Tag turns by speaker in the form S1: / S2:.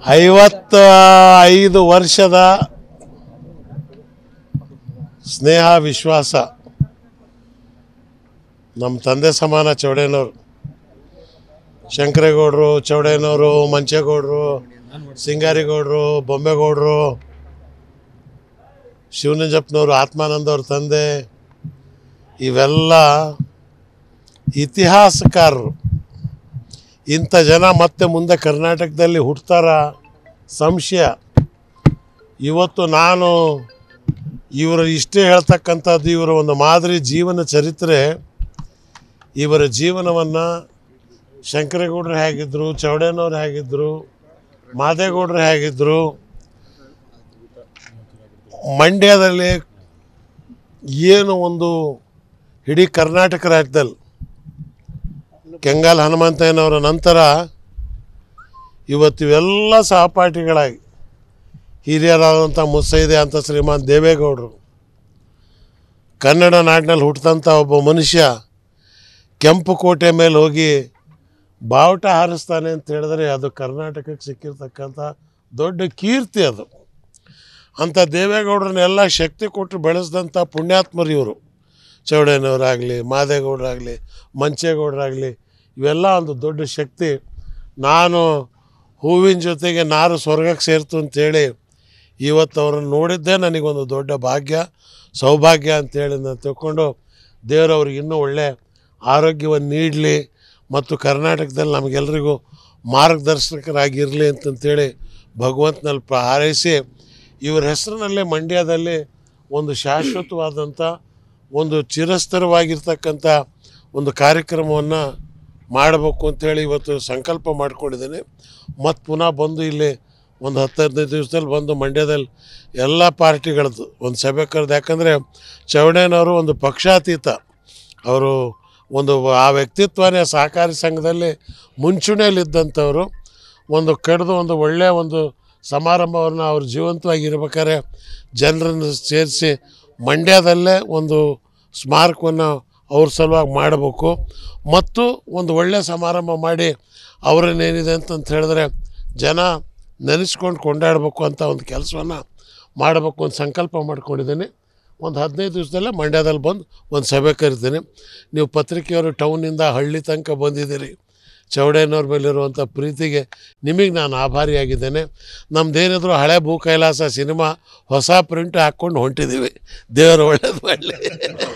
S1: ಐವತ್ತ ಐದು ವರ್ಷದ ಸ್ನೇಹ ವಿಶ್ವಾಸ ನಮ್ಮ ತಂದೆ ಸಮಾನ ಚೌಡೇನವರು ಶಂಕರೇಗೌಡರು ಚೌಡೇನವರು ಮಂಚೇಗೌಡರು ಸಿಂಗಾರಿಗೌಡರು ಬೊಂಬೆಗೌಡರು ಶಿವನಂಜಪ್ಪನವರು ಆತ್ಮಾನಂದ ಅವ್ರ ತಂದೆ ಇವೆಲ್ಲ ಇತಿಹಾಸಕಾರರು ಇಂಥ ಜನ ಮತ್ತೆ ಮುಂದೆ ಕರ್ನಾಟಕದಲ್ಲಿ ಹುಟ್ಟುತ್ತಾರ ಸಂಶಯ ಇವತ್ತು ನಾನು ಇವರು ಇಷ್ಟೇ ಹೇಳ್ತಕ್ಕಂಥದ್ದು ಇವರ ಒಂದು ಮಾದರಿ ಜೀವನ ಚರಿತ್ರೆ ಇವರ ಜೀವನವನ್ನು ಶಂಕರೇಗೌಡರು ಹೇಗಿದ್ದರು ಚೌಡೇನವ್ರು ಹೇಗಿದ್ದರು ಮಾದೇಗೌಡರು ಹೇಗಿದ್ದರು ಮಂಡ್ಯದಲ್ಲಿ ಏನು ಒಂದು ಇಡೀ ಕರ್ನಾಟಕ ರಾಜ್ಯದಲ್ಲಿ ಕೆಂಗಾಲ್ ಹನುಮಂತಯ್ಯನವರ ನಂತರ ಇವತ್ತು ಇವೆಲ್ಲ ಸಹಪಾಠಿಗಳಾಗಿ ಹಿರಿಯರಾದಂಥ ಮುತ್ತೈದೆ ಅಂತ ಶ್ರೀಮಾನ್ ದೇವೇಗೌಡರು ಕನ್ನಡ ನಾಡಿನಲ್ಲಿ ಹುಟ್ಟಿದಂಥ ಒಬ್ಬ ಮನುಷ್ಯ ಕೆಂಪು ಕೋಟೆ ಮೇಲೆ ಹೋಗಿ ಬಾವುಟ ಹಾರಿಸ್ತಾನೆ ಅಂತ ಹೇಳಿದ್ರೆ ಅದು ಕರ್ನಾಟಕಕ್ಕೆ ಸಿಕ್ಕಿರ್ತಕ್ಕಂಥ ದೊಡ್ಡ ಕೀರ್ತಿ ಅದು ಅಂಥ ದೇವೇಗೌಡರನ್ನೆಲ್ಲ ಶಕ್ತಿ ಕೊಟ್ಟು ಬೆಳೆಸಿದಂಥ ಪುಣ್ಯಾತ್ಮರು ಇವರು ಚೌಡೇನವರಾಗಲಿ ಮಾದೇಗೌಡರಾಗಲಿ ಮಂಚೇಗೌಡರಾಗಲಿ ಇವೆಲ್ಲ ಒಂದು ದೊಡ್ಡ ಶಕ್ತಿ ನಾನು ಹೂವಿನ ಜೊತೆಗೆ ನಾರು ಸ್ವರ್ಗಕ್ಕೆ ಸೇರ್ತು ಅಂತೇಳಿ ಇವತ್ತು ಅವ್ರನ್ನ ನೋಡಿದ್ದೇ ನನಗೊಂದು ದೊಡ್ಡ ಭಾಗ್ಯ ಸೌಭಾಗ್ಯ ಅಂತೇಳಿ ನಾನು ತಿಳ್ಕೊಂಡು ದೇವರವ್ರಿಗೆ ಇನ್ನೂ ಒಳ್ಳೆ ಆರೋಗ್ಯವನ್ನು ನೀಡಲಿ ಮತ್ತು ಕರ್ನಾಟಕದಲ್ಲಿ ನಮಗೆಲ್ರಿಗೂ ಮಾರ್ಗದರ್ಶಕರಾಗಿರಲಿ ಅಂತಂತೇಳಿ ಭಗವಂತನಲ್ಲಿ ಪ್ರ ಹಾರೈಸಿ ಇವ್ರ ಹೆಸರಿನಲ್ಲೇ ಮಂಡ್ಯದಲ್ಲಿ ಒಂದು ಶಾಶ್ವತವಾದಂಥ ಒಂದು ಚಿರಸ್ಥಿರವಾಗಿರ್ತಕ್ಕಂಥ ಒಂದು ಕಾರ್ಯಕ್ರಮವನ್ನು ಮಾಡಬೇಕು ಅಂತೇಳಿ ಇವತ್ತು ಸಂಕಲ್ಪ ಮಾಡ್ಕೊಂಡಿದ್ದೇನೆ ಮತ್ತು ಪುನಃ ಬಂದು ಇಲ್ಲಿ ಒಂದು ಹತ್ತು ಹದಿನೈದು ದಿವಸದಲ್ಲಿ ಬಂದು ಮಂಡ್ಯದಲ್ಲಿ ಎಲ್ಲ ಪಾರ್ಟಿಗಳದ್ದು ಒಂದು ಸಭೆ ಕರೆದು ಯಾಕಂದರೆ ಚೌಡೇನವರು ಒಂದು ಪಕ್ಷಾತೀತ ಅವರು ಒಂದು ಆ ವ್ಯಕ್ತಿತ್ವನೇ ಸಹಕಾರಿ ಸಂಘದಲ್ಲಿ ಮುಂಚೂಣಿಯಲ್ಲಿದ್ದಂಥವರು ಒಂದು ಕಡ್ದು ಒಂದು ಒಳ್ಳೆಯ ಒಂದು ಸಮಾರಂಭವನ್ನು ಅವ್ರು ಜೀವಂತವಾಗಿರ್ಬೇಕಾದ್ರೆ ಜನರನ್ನು ಸೇರಿಸಿ ಮಂಡ್ಯದಲ್ಲೇ ಒಂದು ಸ್ಮಾರಕವನ್ನು ಅವ್ರ ಸಲುವಾಗಿ ಮಾಡಬೇಕು ಮತ್ತು ಒಂದು ಒಳ್ಳೆಯ ಸಮಾರಂಭ ಮಾಡಿ ಅವರನ್ನೇನಿದೆ ಅಂತಂತ ಹೇಳಿದ್ರೆ ಜನ ನೆನೆಸ್ಕೊಂಡು ಕೊಂಡಾಡಬೇಕು ಅಂತ ಒಂದು ಕೆಲಸವನ್ನು ಮಾಡಬೇಕು ಅಂತ ಸಂಕಲ್ಪ ಮಾಡ್ಕೊಂಡಿದ್ದೀನಿ ಒಂದು ಹದಿನೈದು ದಿವಸದಲ್ಲೇ ಮಂಡ್ಯದಲ್ಲಿ ಬಂದು ಒಂದು ಸಭೆ ಕರಿತೀನಿ ನೀವು ಪತ್ರಿಕೆಯವರು ಟೌನಿಂದ ಹಳ್ಳಿ ತನಕ ಬಂದಿದ್ದೀರಿ ಚೌಡೇನವ್ರ ಮೇಲಿರುವಂಥ ಪ್ರೀತಿಗೆ ನಿಮಗೆ ನಾನು ಆಭಾರಿಯಾಗಿದ್ದೇನೆ ನಮ್ಮದೇನಿದ್ರು ಹಳೆ ಭೂ ಕೈಲಾಸ ಸಿನಿಮಾ ಹೊಸ ಪ್ರಿಂಟ್ ಹಾಕ್ಕೊಂಡು ಹೊಂಟಿದ್ದೀವಿ ದೇವರು ಒಳ್ಳೇದು ಮಾಡಲಿ